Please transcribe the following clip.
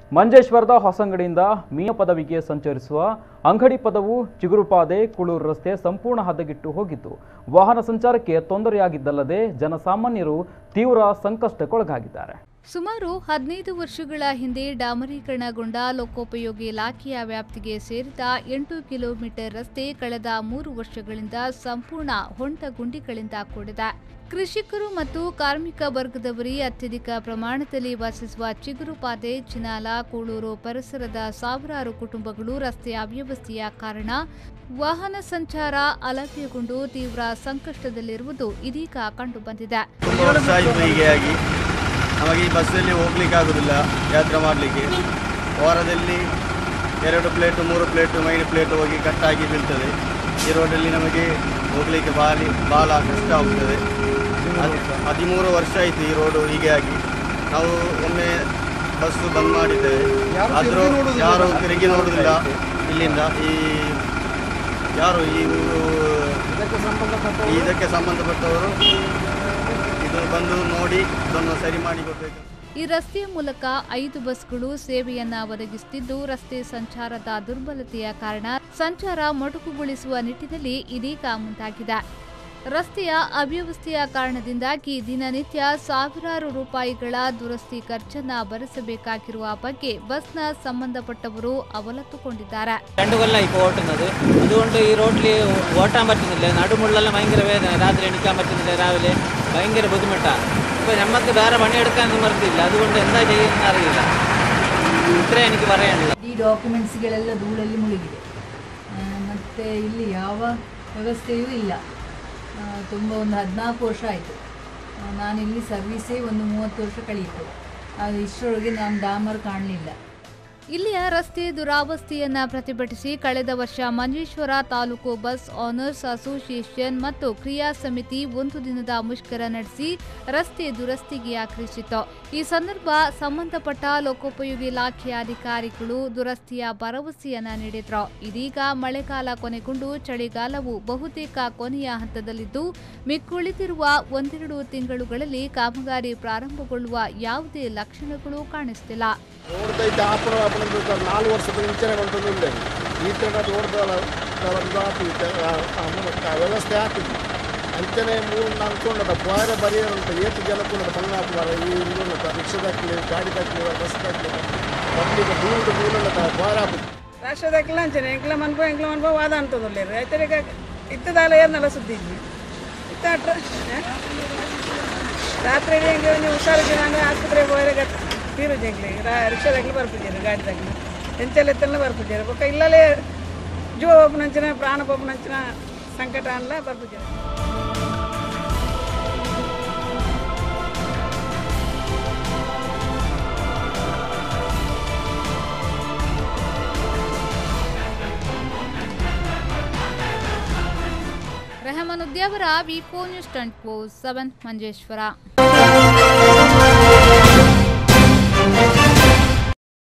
ಮಂಜೇಶ್ವರದ ಹೊಸಂಗಡಿಯಿಂದ ಮೀನ ಪದವಿಗೆ ಸಂಚರಿಸುವ ಅಂಗಡಿ ಪದವು ಚಿಗುರುಪಾದೆ ಕುಳೂರು ರಸ್ತೆ ಸಂಪೂರ್ಣ ಹದಗೆಟ್ಟು ಹೋಗಿದ್ದು ವಾಹನ ಸಂಚಾರಕ್ಕೆ ತೊಂದರೆಯಾಗಿದ್ದಲ್ಲದೆ ಜನಸಾಮಾನ್ಯರು ತೀವ್ರ ಸಂಕಷ್ಟಕ್ಕೊಳಗಾಗಿದ್ದಾರೆ ಸುಮಾರು ಹದಿನೈದು ವರ್ಷಗಳ ಹಿಂದೆ ಡಾಮರೀಕರಣಗೊಂಡ ಲೋಕೋಪಯೋಗಿ ಇಲಾಖೆಯ ವ್ಯಾಪ್ತಿಗೆ ಸೇರಿದ ಎಂಟು ಕಿಲೋಮೀಟರ್ ರಸ್ತೆ ಕಳೆದ ಮೂರು ವರ್ಷಗಳಿಂದ ಸಂಪೂರ್ಣ ಹೊಂಟ ಗುಂಡಿಗಳಿಂದ ಕೂಡಿದೆ ಕೃಷಿಕರು ಮತ್ತು ಕಾರ್ಮಿಕ ವರ್ಗದವರೇ ಅತ್ಯಧಿಕ ಪ್ರಮಾಣದಲ್ಲಿ ವಾಸಿಸುವ ಚಿಗುರುಪಾದೆ ಚಿನಾಲ ಕೂಳೂರು ಪರಿಸರದ ಸಾವಿರಾರು ಕುಟುಂಬಗಳು ರಸ್ತೆಯ ಅವ್ಯವಸ್ಥೆಯ ಕಾರಣ ವಾಹನ ಸಂಚಾರ ಅಲಭ್ಯಗೊಂಡು ತೀವ್ರ ಸಂಕಷ್ಟದಲ್ಲಿರುವುದು ಇದೀಗ ಕಂಡುಬಂದಿದೆ ತುಂಬ ವರ್ಷ ಆಯಿತು ಹೀಗೆ ಆಗಿ ನಮಗೆ ಈ ಬಸ್ಸಲ್ಲಿ ಹೋಗ್ಲಿಕ್ಕೆ ಆಗೋದಿಲ್ಲ ಯಾತ್ರೆ ಮಾಡಲಿಕ್ಕೆ ವಾರದಲ್ಲಿ ಎರಡು ಪ್ಲೇಟು ಮೂರು ಪ್ಲೇಟು ಮೈನ್ ಪ್ಲೇಟು ಹೋಗಿ ಕಟ್ಟಾಗಿ ಬೀಳ್ತದೆ ಈ ರೋಡಲ್ಲಿ ನಮಗೆ ಹೋಗಲಿಕ್ಕೆ ಭಾರಿ ಭಾಳ ಕಷ್ಟ ಆಗ್ತದೆ ಹದ್- ಹದಿಮೂರು ವರ್ಷ ಆಯಿತು ಈ ರೋಡು ಹೀಗೆ ಆಗಿ ನಾವು ಒಮ್ಮೆ ಬಸ್ಸು ಬಂದ್ ಮಾಡಿದ್ದೇವೆ ಆದರೂ ಯಾರು ತಿರುಗಿ ನೋಡುವುದಿಲ್ಲ ಇಲ್ಲಿಂದ ಈ ಯಾರು ಈ ಊರು ಇದಕ್ಕೆ ಸಂಬಂಧಪಟ್ಟವರು ಇದು ಬಂದು ನೋಡಿ ಇದನ್ನು ಸರಿ ಮಾಡಿ ಕೊಡಬೇಕು ಈ ರಸ್ತೆಯ ಮೂಲಕ ಐದು ಬಸ್ಗಳು ಸೇವೆಯನ್ನ ಒದಗಿಸುತ್ತಿದ್ದು ರಸ್ತೆ ಸಂಚಾರದ ದುರ್ಬಲತೆಯ ಕಾರಣ ಸಂಚಾರ ಮೊಟಕುಗೊಳಿಸುವ ನಿಟ್ಟಿನಲ್ಲಿ ಇದೀಗ ಮುಂದಾಗಿದೆ ರಸ್ತೆಯ ಅವ್ಯವಸ್ಥೆಯ ಕಾರಣದಿಂದಾಗಿ ದಿನನಿತ್ಯ ಸಾವಿರಾರು ರೂಪಾಯಿಗಳ ದುರಸ್ತಿ ಖರ್ಚನ್ನ ഭരിಸಬೇಕಾಗಿರುವ ಬಗ್ಗೆ ബസ്ന സംബന്ധപ്പെട്ടವರು അവലത്തുകൊണ്ടിದ್ದಾರೆ രണ്ട് കൊല്ലം ഇപ്പോൾ ഓട്ടുന്നത് അതുകൊണ്ട് ഈ റോഡിൽ ഓട്ടാൻ പറ്റുന്നില്ല നടുമുള്ളെല്ലാം ഭയങ്കര വേദന രാത്രി എണീക്കാൻ പറ്റുന്നില്ല രാവിലെ ഭയങ്കര ബുദ്ധിമുട്ടാണ് ഇപ്പോൾ നമുക്ക് വേറെ പണിയെടുക്കാൻ നിവർത്തിയില്ല അതുകൊണ്ട് എന്താ ചെയ്യുന്നതെന്ന് അറിയില്ല ഇത്രേ എനിക്ക് പറയാനുള്ളത് ಈ ಡಾಕ್ಯುಮೆಂಟ್ಸ್ಗಳೆಲ್ಲ ಧೂಳಲ್ಲಿ ಮುಳುಗಿದೆ ಆ, ಮತ್ತೆ ಇಲ್ಲಿ ಯಾವ ವ್ಯವಸ್ಥೆಯೂ ಇಲ್ಲ ಆ, ತುಂಬ ಒಂದು ಹದಿನಾಲ್ಕು ವರ್ಷ ಆಯಿತು ನಾನಿಲ್ಲಿ ಸರ್ವೀಸೇ ಒಂದು ಮೂವತ್ತು ವರ್ಷ ಕಳೆಯಿತು ಅದು ಇಷ್ಟರೊಳಗೆ ನಾನು ಡಾಮರ್ ಕಾಣಲಿಲ್ಲ ಇಲ್ಲಿಯ ರಸ್ತೆ ದುರಾವಸ್ಥೆಯನ್ನ ಪ್ರತಿಭಟಿಸಿ ಕಳೆದ ವರ್ಷ Manjeshwar taluk bus owners association ಮತ್ತು ಕ್ರಿಯಾ ಸಮಿತಿ ಒಂದು ದಿನದ ಮುಷ್ಕರ ನಡೆಸಿ ರಸ್ತೆ ದುರಸ್ತಿಗೆ ಆಗ್ರಹಿಸಿತು ಈ ಸಂದರ್ಭ ಸಂಬಂಧಪಟ್ಟ ಲೋಕೋಪಯೋಗಿ ಇಲಾಖೆಯ ಅಧಿಕಾರಿಗಳು ದುರಸ್ತಿಯ ಭರವಸೆಯನ್ನ ನೀಡಿದ್ರು ಇದೀಗ ಮಳೆಗಾಲ ಕೊನೆಗೊಂಡು ಚಳಿಗಾಲವು ಬಹುತೇಕ ಕೊನೆಯ ಹಂತದಲ್ಲಿದ್ದು ಮಿಕ್ಕುಳಿದಿರುವ ಒಂದೆರಡು ತಿಂಗಳುಗಳಲ್ಲಿ ಕಾಮಗಾರಿ ಪ್ರಾರಂಭಗೊಳ್ಳುವ ಯಾವುದೇ ಲಕ್ಷಣಗಳು ಕಾಣಿಸ್ತಿಲ್ಲ ನೋಡ್ದೈತೆ ಆಪಣ ಆಪಣ ನಾಲ್ಕು ವರ್ಷದ ಮುಂಚೆನೆ ಬಂದದ್ದು ಈ ಥರ ನೋಡ್ದಲ್ಲ ವ್ಯವಸ್ಥೆ ಆಗ್ತಿತ್ತು ಅಂಚನೆ ಮೂರು ನಾಲ್ಕು ಪೋಯರ ಬರೆಯೋಂತ ಏತು ಜನಕ್ಕೂ ಬಂಗಾಪುರ ಈ ಇದು ರಿಕ್ಷಾದಾಗ್ಲಿ ಗಾಡಿ ದಾಗ್ಲಿ ಬಸ್ ದಾಗ್ಲಿ ಪಬ್ಲಿಕ್ ದೂರ ದೂರ ಪೋಯರ ಆಗ್ತದೆ ರಾಷ್ಟ್ರದಾಗಿಲ್ಲ ಅಂಚನೆ ಎಂಕ್ಲ ಮನ್ಪೋ ಎಂಕ್ಲ ಮನ್ಪೋ ವಾದ ಅಂತದಲ್ಲ ರೈತರಿಗೆ ಇತ್ತದಾಲ ಏನಲ್ಲ ಸುದ್ದಿ ಇತ್ತ ರಾತ್ರಿ ಹೆಂಗೆ ನೀವು ಹುಷಾರಿದ್ದೀರ ಅಂದರೆ ಆಸ್ಪತ್ರೆಗೆ ಹೋದ್ರೆ ತೀರು ಜಂಗ್ಲಿ ರಿಕ್ಷಾದಾಗ್ಲಿ ಬರ್ಪಿದ್ದೀರಿ ಗಾಡಿದಾಗ್ಲಿ ಎಂಚೆಲ್ಲ ಎತ್ತೆಲ್ಲ ಬರ್ಪಿದ್ದೀರಿ ಬೊಕ್ಕ ಇಲ್ಲಲೇ ಜೀವ ಒಬ್ಬನಂಚಿನ ಪ್ರಾಣ ಒಬ್ಬನಂಚಿನ ಸಂಕಟ ಅಲ್ಲ ಬರ್ಪಿದ್ದೀರಿ Rehman Udyavar V four news twenty four seven Manjeshwar